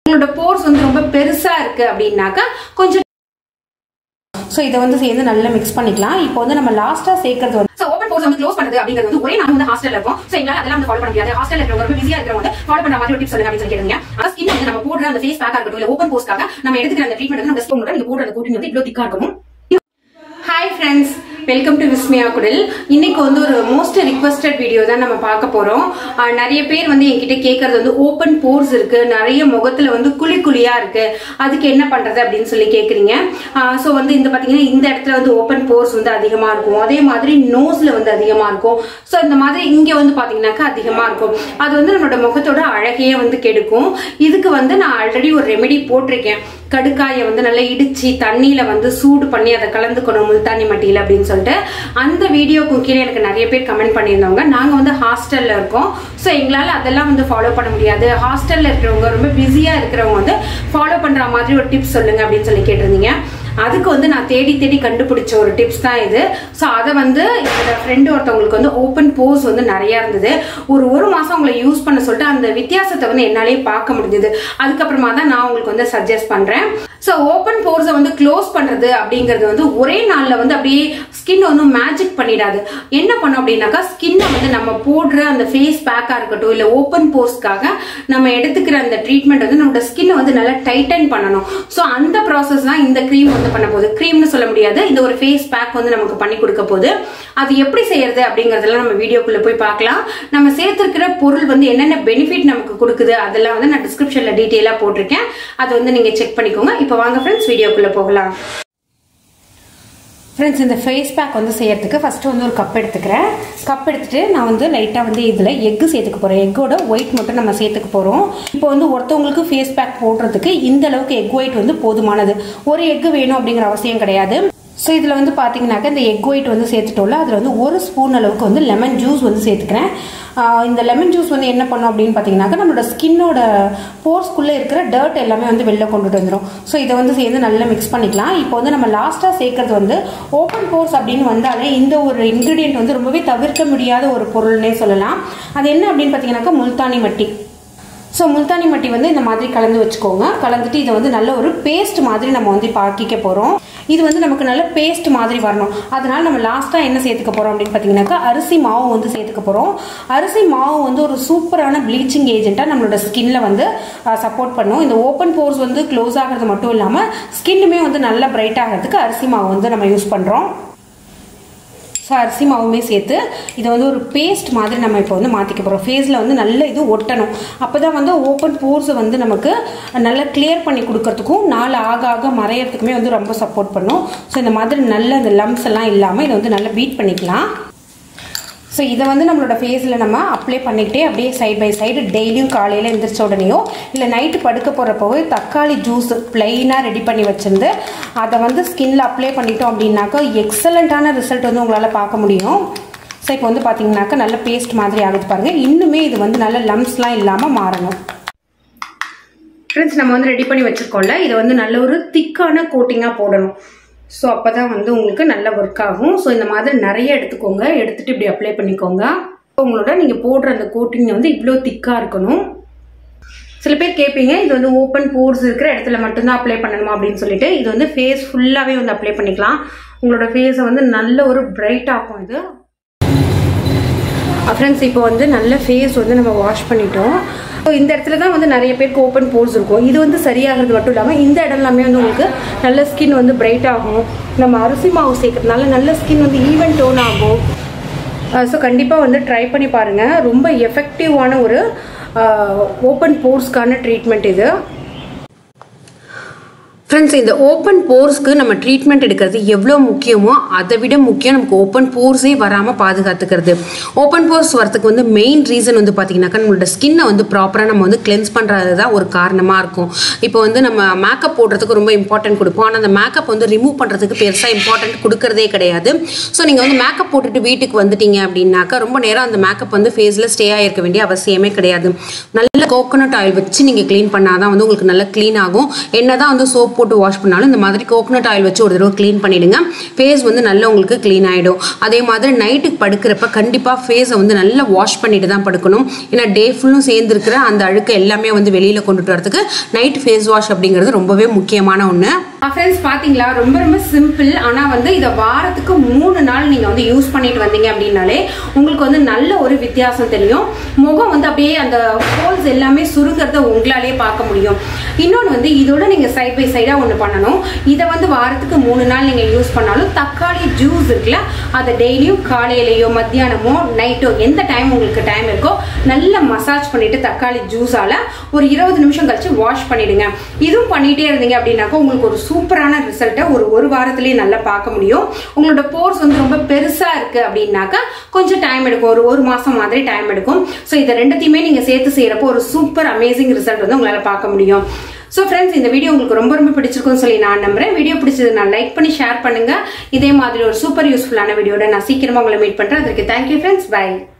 உங்களோட போர்ஸ் வந்து ரொம்ப பெருசா இருக்கு அப்படின்னாக்கா கொஞ்சம் ஸோ இதை வந்து சேர்ந்து நல்லா மிக்ஸ் பண்ணிக்கலாம் இப்போ வந்து நம்ம லாஸ்டா சேர்க்கறது வந்து சோ ஓபன் போர்ஸ் வந்து க்ளோஸ் பண்றது அப்படிங்கிறது வந்து ஒரே நாள் வந்து ஹாஸ்டல்ல இருக்கும் சோ எங்களால அதெல்லாம் வந்து ஃபாலோ பண்ண முடியாது ஹாஸ்டல்ல இருக்கிறவங்க ரொம்ப பிஸியா இருக்கிறவங்க வந்து ஃபாலோ பண்ற மாதிரி ஒரு டிப்ஸ் சொல்லுங்க அப்படின்னு சொல்லி கேட்டீங்க அதான் ஸ்கின் வந்து நம்ம போடுற அந்த ஃபேஸ் பேக்கா இருக்கட்டும் இல்ல ஓபன் போர்ஸ்க்காக நம்ம எடுத்துக்கிற அந்த ட்ரீட்மெண்ட் வந்து நம்ம ஸ்கின் நீங்க போடுற அந்த கோட்டிங் வந்து இவ்வளவு திக்கா இருக்கணும் hi friends welcome to Vismaya குடல் இன்னைக்கு வந்து ஒரு மோஸ்ட் ரிக்வஸ்டட் வீடியோ தான் நம்ம பார்க்க போறோம் ஆஹ் நிறைய பேர் வந்து என்கிட்ட கேட்கறது வந்து ஓப்பன் போர்ஸ் இருக்கு நிறைய முகத்துல வந்து குழி குழியா இருக்கு அதுக்கு என்ன பண்றது அப்படின்னு சொல்லி கேக்குறீங்க ஸோ வந்து இந்த பாத்தீங்கன்னா இந்த இடத்துல வந்து ஓப்பன் போர்ஸ் வந்து அதிகமா இருக்கும் அதே மாதிரி நோஸ்ல வந்து அதிகமா இருக்கும் ஸோ இந்த மாதிரி இங்க வந்து பாத்தீங்கன்னாக்கா அதிகமா இருக்கும் அது வந்து நம்மளோட முகத்தோட அழகையே வந்து கெடுக்கும் இதுக்கு வந்து நான் ஆல்ரெடி ஒரு ரெமெடி போட்டிருக்கேன் கடுக்காயை வந்து நல்லா இடிச்சு தண்ணியில வந்து சூடு பண்ணி அதை கலந்துக்கணும் முல்தானி மட்டியில அப்படின்னு சொல்லிட்டு அந்த வீடியோக்கு கீழே எனக்கு நிறைய பேர் கமெண்ட் பண்ணியிருந்தவங்க நாங்க வந்து ஹாஸ்டல்ல இருக்கோம் ஸோ எங்களால அதெல்லாம் வந்து ஃபாலோ பண்ண முடியாது ஹாஸ்டல்ல இருக்கிறவங்க ரொம்ப பிஸியா இருக்கிறவங்க வந்து ஃபாலோ பண்ற மாதிரி ஒரு டிப்ஸ் சொல்லுங்க அப்படின்னு சொல்லி கேட்டிருந்தீங்க அதுக்கு வந்து நான் தேடி தேடி கண்டுபிடிச்ச ஒரு டிப்ஸ் தான் இது ஸோ அதை வந்து என்னோட ஃப்ரெண்டு ஒருத்தவங்களுக்கு வந்து ஓப்பன் போஸ் வந்து நிறைய இருந்தது ஒரு ஒரு மாசம் அவங்களை யூஸ் பண்ண சொல்லிட்டு அந்த வித்தியாசத்தை வந்து என்னாலேயே பார்க்க முடிஞ்சது அதுக்கப்புறமா தான் நான் உங்களுக்கு வந்து சஜஸ்ட் பண்றேன் ஸோ ஓப்பன் போர்ஸை வந்து க்ளோஸ் பண்றது அப்படிங்கிறது வந்து ஒரே நாள்ல வந்து அப்படியே ஸ்கின் வந்து மேஜிக் பண்ணிடாது என்ன பண்ணும் அப்படின்னாக்கா ஸ்கின்னை வந்து நம்ம போடுற அந்த ஃபேஸ் பேக்கா இருக்கட்டும் இல்ல ஓப்பன் போர்ஸ்க்காக நம்ம எடுத்துக்கிற அந்த ட்ரீட்மெண்ட் வந்து நம்மளோட ஸ்கின்னை வந்து நல்லா டைட்டன் பண்ணணும் ஸோ அந்த ப்ராசஸ் தான் இந்த க்ரீம் வந்து பண்ண போகுது க்ரீம்னு சொல்ல முடியாது இந்த ஒரு ஃபேஸ் பேக் வந்து நமக்கு பண்ணி கொடுக்க போகுது அது எப்படி செய்யறது அப்படிங்கறதெல்லாம் நம்ம வீடியோக்குள்ள போய் பார்க்கலாம் நம்ம சேர்த்திருக்கிற பொருள் வந்து என்னென்ன பெனிஃபிட் நமக்கு கொடுக்குது அதெல்லாம் வந்து நான் டிஸ்கிரிப்ஷன்ல டீட்டெயிலா போட்டிருக்கேன் அது வந்து நீங்க செக் பண்ணிக்கோங்க இப்போ வாங்க ஃப்ரெண்ட்ஸ் வீடியோக்குள்ள போகலாம் ஃப்ரெண்ட்ஸ் இந்த ஃபேஸ் பேக் வந்து செய்யறதுக்கு ஃபஸ்ட்டு வந்து ஒரு கப் எடுத்துக்கிறேன் கப் எடுத்துட்டு நான் வந்து லைட்டாக வந்து இதில் எக்கு சேர்த்துக்க போகிறேன் எக்கோட ஒயிட் மட்டும் நம்ம சேர்த்துக்க போகிறோம் இப்போ வந்து ஒருத்தவங்களுக்கு ஃபேஸ் பேக் போடுறதுக்கு இந்த அளவுக்கு எக் ஒயிட் வந்து போதுமானது ஒரு எக்கு வேணும் அப்படிங்கிற அவசியம் கிடையாது ஸோ இதில் வந்து பார்த்தீங்கன்னாக்கா இந்த எக் ஒயிட் வந்து சேர்த்துட்டோம்ல அதில் வந்து ஒரு ஸ்பூன் அளவுக்கு வந்து லெமன் ஜூஸ் வந்து சேர்த்துக்கிறேன் ஆஹ் இந்த லெமன் ஜூஸ் வந்து என்ன பண்ணும் அப்படின்னு பார்த்தீங்கன்னாக்கா நம்மளோட ஸ்கின்னோட போர்ஸ்க்குள்ளே இருக்கிற டர்ட் எல்லாமே வந்து வெளில கொண்டுட்டு வந்துடும் ஸோ இதை வந்து சேர்ந்து நல்லா மிக்ஸ் பண்ணிக்கலாம் இப்போ வந்து நம்ம லாஸ்ட்டாக சேர்க்கறது வந்து ஓப்பன் போர்ஸ் அப்படின்னு வந்தாலே இந்த ஒரு இன்க்ரீடியன்ட் வந்து ரொம்பவே தவிர்க்க முடியாத ஒரு பொருள்னே சொல்லலாம் அது என்ன அப்படின்னு பார்த்தீங்கன்னாக்கா முல்தானி மட்டி ஸோ முல்தானி மட்டி வந்து இந்த மாதிரி கலந்து வச்சுக்கோங்க கலந்துட்டு இதை வந்து நல்ல ஒரு பேஸ்ட் மாதிரி நம்ம வந்து இப்போ ஆக்கிக்க போகிறோம் இது வந்து நமக்கு நல்ல பேஸ்ட் மாதிரி வரணும் அதனால நம்ம லாஸ்ட்டாக என்ன சேர்த்துக்க போகிறோம் அப்படின்னு பார்த்தீங்கன்னாக்கா அரிசி மாவு வந்து சேர்த்துக்க போகிறோம் அரிசி மாவு வந்து ஒரு சூப்பரான ப்ளீச்சிங் ஏஜென்ட்டாக நம்மளோட ஸ்கின்ல வந்து சப்போர்ட் பண்ணும் இந்த ஓப்பன் போர்ஸ் வந்து க்ளோஸ் ஆகிறது மட்டும் இல்லாமல் ஸ்கின்னுமே வந்து நல்லா பிரைட் ஆகிறதுக்கு அரிசி மாவு வந்து நம்ம யூஸ் பண்ணுறோம் ஸோ அரிசி மாவுமே சேர்த்து இதை வந்து ஒரு பேஸ்ட் மாதிரி நம்ம இப்போ வந்து மாற்றிக்க போகிறோம் ஃபேஸில் வந்து நல்ல இது ஒட்டணும் அப்போ தான் வந்து ஓப்பன் போர்ஸை வந்து நமக்கு நல்லா கிளியர் பண்ணி கொடுக்கறதுக்கும் நாள் ஆக ஆக மறையறதுக்குமே வந்து ரொம்ப சப்போர்ட் பண்ணும் ஸோ இந்த மாதிரி நல்ல இந்த லம்ஸ் எல்லாம் இல்லாமல் இதை வந்து நல்லா பீட் பண்ணிக்கலாம் ஸோ இதை வந்து நம்மளோட ஃபேஸில் நம்ம அப்ளை பண்ணிக்கிட்டே அப்படியே சைட் பை சைடு டெய்லியும் காலையில் எந்திரிச்ச உடனேயோ இல்லை நைட்டு படுக்க போகிறப்போவே தக்காளி ஜூஸ் பிளெயினாக ரெடி பண்ணி வச்சிருந்து அதை வந்து ஸ்கின்ல அப்ளை பண்ணிட்டோம் அப்படின்னாக்கா எக்ஸலண்ட்டான ரிசல்ட் வந்து உங்களால் பார்க்க முடியும் ஸோ இப்போ வந்து பார்த்தீங்கன்னாக்கா நல்ல பேஸ்ட் மாதிரி ஆகுது பாருங்கள் இன்னுமே இது வந்து நல்ல லம்ஸ்லாம் இல்லாமல் மாறணும் ஃப்ரெண்ட்ஸ் நம்ம வந்து ரெடி பண்ணி வச்சுருக்கோம்ல இதை வந்து நல்ல ஒரு திக்கான கோட்டிங்காக போடணும் ஸோ அப்போ தான் வந்து உங்களுக்கு நல்ல ஒர்க் ஆகும் ஸோ இந்த மாதிரி நிறைய எடுத்துக்கோங்க எடுத்துட்டு இப்படி அப்ளை பண்ணிக்கோங்க உங்களோட நீங்கள் போடுற அந்த கோட்டிங் வந்து இவ்வளோ திக்காக இருக்கணும் சில பேர் கேட்பீங்க இது வந்து ஓப்பன் போர்ஸ் இருக்கிற இடத்துல மட்டும்தான் அப்ளை பண்ணணுமா அப்படின்னு சொல்லிட்டு இது வந்து ஃபேஸ் ஃபுல்லாகவே வந்து அப்ளை பண்ணிக்கலாம் உங்களோட ஃபேஸை வந்து நல்ல ஒரு பிரைட் ஆகும் இது ஃப்ரெண்ட்ஸ் இப்போ வந்து நல்ல ஃபேஸ் வந்து நம்ம வாஷ் பண்ணிட்டோம் ஸோ இந்த இடத்துல தான் வந்து நிறைய பேருக்கு ஓப்பன் போர்ஸ் இருக்கும் இது வந்து சரியாகிறது மட்டும் இல்லாமல் இந்த இடம் எல்லாமே வந்து உங்களுக்கு நல்ல ஸ்கின் வந்து பிரைட் ஆகும் நம்ம அரிசி மாவு சேர்க்கறதுனால நல்ல ஸ்கின் வந்து ஈவன் டோன் ஆகும் ஸோ கண்டிப்பாக வந்து ட்ரை பண்ணி பாருங்கள் ரொம்ப எஃபெக்டிவான ஒரு ஓப்பன் போர்ஸ்க்கான ட்ரீட்மெண்ட் இது ஃப்ரெண்ட்ஸ் இந்த ஓப்பன் போர்ஸ்க்கு நம்ம ட்ரீட்மெண்ட் எடுக்கிறது எவ்வளோ முக்கியமோ அதை விட முக்கியம் நமக்கு ஓப்பன் போர்ஸே வராமல் பாதுகாத்துக்கிறது ஓப்பன் போர்ஸ் வரதுக்கு வந்து மெயின் ரீசன் வந்து பார்த்தீங்கன்னாக்கா நம்மளோட ஸ்கின்னை வந்து ப்ராப்பராக நம்ம வந்து கிளென்ஸ் பண்ணுறது தான் ஒரு காரணமாக இருக்கும் இப்போ வந்து நம்ம மேக்கப் போடுறதுக்கு ரொம்ப இம்பார்ட்டன்ட் கொடுப்போம் ஆனால் அந்த மேக்கப் வந்து ரிமூவ் பண்ணுறதுக்கு பெருசாக இம்பார்ட்டன்ட் கொடுக்கறதே கிடையாது ஸோ நீங்கள் வந்து மேக்கப் போட்டுட்டு வீட்டுக்கு வந்துட்டீங்க அப்படின்னாக்கா ரொம்ப நேரம் அந்த மேக்கப் வந்து ஃபேஸில் ஸ்டே ஆகிருக்க வேண்டிய அவசியமே கிடையாது நல்ல கோகோனட் ஆயில் வச்சு நீங்கள் க்ளீன் பண்ணாதான் வந்து உங்களுக்கு நல்லா க்ளீன் ஆகும் என்னதான் வந்து சோப் போட்டு வாஷ் பண்ணாலும் இந்த மாதிரி கோகனட் ஆயில் வச்சு ஒரு தடவை க்ளீன் பண்ணிடுங்க ஃபேஸ் வந்து நல்லா உங்களுக்கு க்ளீன் ஆகிடும் அதே மாதிரி நைட்டுக்கு படுக்கிறப்ப கண்டிப்பாக ஃபேஸை வந்து நல்லா வாஷ் பண்ணிட்டு தான் படுக்கணும் ஏன்னா டே ஃபுல்லும் சேர்ந்துருக்கிற அந்த அழுக்கு எல்லாமே வந்து வெளியில் கொண்டுட்டு வரதுக்கு நைட் ஃபேஸ் வாஷ் அப்படிங்கிறது ரொம்பவே முக்கியமான ஒன்று ஃப்ரெண்ட்ஸ் பாத்தீங்களா ரொம்ப ரொம்ப சிம்பிள் ஆனா வந்து இதை வாரத்துக்கு மூணு நாள் நீங்க வந்து யூஸ் பண்ணிட்டு வந்தீங்க அப்படின்னாலே உங்களுக்கு வந்து நல்ல ஒரு வித்தியாசம் தெரியும் முகம் வந்து அப்படியே அந்த ஹோல்ஸ் எல்லாமே சுருங்கிறத உங்களாலே பார்க்க முடியும் இன்னொன்று வந்து இதோட நீங்க சைட் பை சைடா ஒன்று பண்ணணும் இதை வந்து வாரத்துக்கு மூணு நாள் நீங்க யூஸ் பண்ணாலும் தக்காளி ஜூஸ் இருக்குல்ல அதை டெய்லியும் காலையிலயோ மத்தியானமோ நைட்டோ எந்த டைம் உங்களுக்கு டைம் இருக்கோ நல்லா மசாஜ் பண்ணிட்டு தக்காளி ஜூஸால ஒரு இருபது நிமிஷம் கழிச்சு வாஷ் பண்ணிடுங்க இதுவும் பண்ணிட்டே இருந்தீங்க அப்படின்னாக்கா உங்களுக்கு ஒரு சூப்பரான ரிசல்ட்டை ஒரு ஒரு வாரத்திலேயே நல்லா பார்க்க முடியும் உங்களோட போர்ஸ் வந்து ரொம்ப பெருசா இருக்கு அப்படின்னாக்கா கொஞ்சம் டைம் எடுக்கும் ஒரு ஒரு மாசம் மாதிரி டைம் எடுக்கும் ஸோ இதை ரெண்டுத்தையுமே நீங்க சேர்த்து செய்யறப்போ ஒரு சூப்பர் அமேசிங் ரிசல்ட் வந்து உங்களால பார்க்க முடியும் ஸோ ஃப்ரெண்ட்ஸ் இந்த வீடியோ உங்களுக்கு ரொம்ப ரொம்ப பிடிச்சிருக்கும்னு சொல்லி நான் நம்புறேன் வீடியோ பிடிச்சது நான் லைக் பண்ணி ஷேர் பண்ணுங்க இதே மாதிரி ஒரு சூப்பர் யூஸ்ஃபுல்லான வீடியோட நான் சீக்கிரமா உங்களை மீட் பண்றேன் அதுக்கு தேங்க்யூ ஃப்ரெண்ட்ஸ் பை